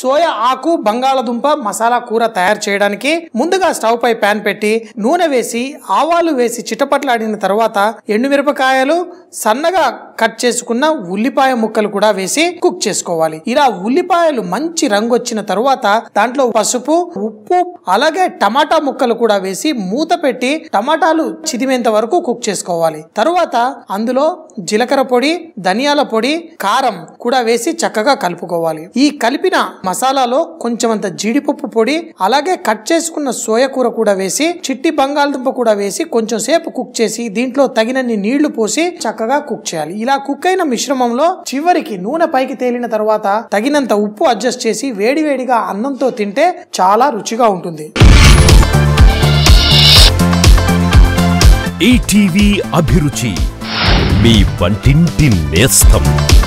soya ఆకు బంగాళదుంప మసాలా కూర తయారు చేయడానికి ముందుగా స్టవ్ పై ప్యాన్ పెట్టి నూనె వేసి ఆవాలు వేసి చిటపట్లాడిన తర్వాత ఎండుమిరపకాయలు సన్నగా కట్ చేసుకున్న ఉల్లిపాయ ముక్కలు కూడా వేసి కుక్ చేసుకోవాలి ఇలా ఉల్లిపాయలు మంచి రంగు వచ్చిన తరువాత దాంట్లో పసుపు ఉప్పు అలాగే టమాటా ముక్కలు కూడా వేసి మూత పెట్టి టమాటాలు చిదిమేంత వరకు కుక్ చేసుకోవాలి తరువాత అందులో జీలకర్ర పొడి ధనియాల పొడి కారం కూడా వేసి చక్కగా కలుపుకోవాలి ఈ కలిపిన మసాలాలో కొంచెం అంత జీడిపప్పు పొడి అలాగే కట్ చేసుకున్న సోయ కూర కూడా వేసి చిట్టి బంగాళదుంప కూడా వేసి కొంచెం సేపు కుక్ చేసి దీంట్లో తగినన్ని నీళ్లు పోసి చక్కగా కుక్ చేయాలి ఇలా కుక్ అయిన మిశ్రమంలో చివరికి నూనె పైకి తేలిన తర్వాత తగినంత ఉప్పు అడ్జస్ట్ చేసి వేడివేడిగా అన్నంతో తింటే చాలా రుచిగా ఉంటుంది ఈటీవీ అభిరుచి మీ వంటింటి నేస్తం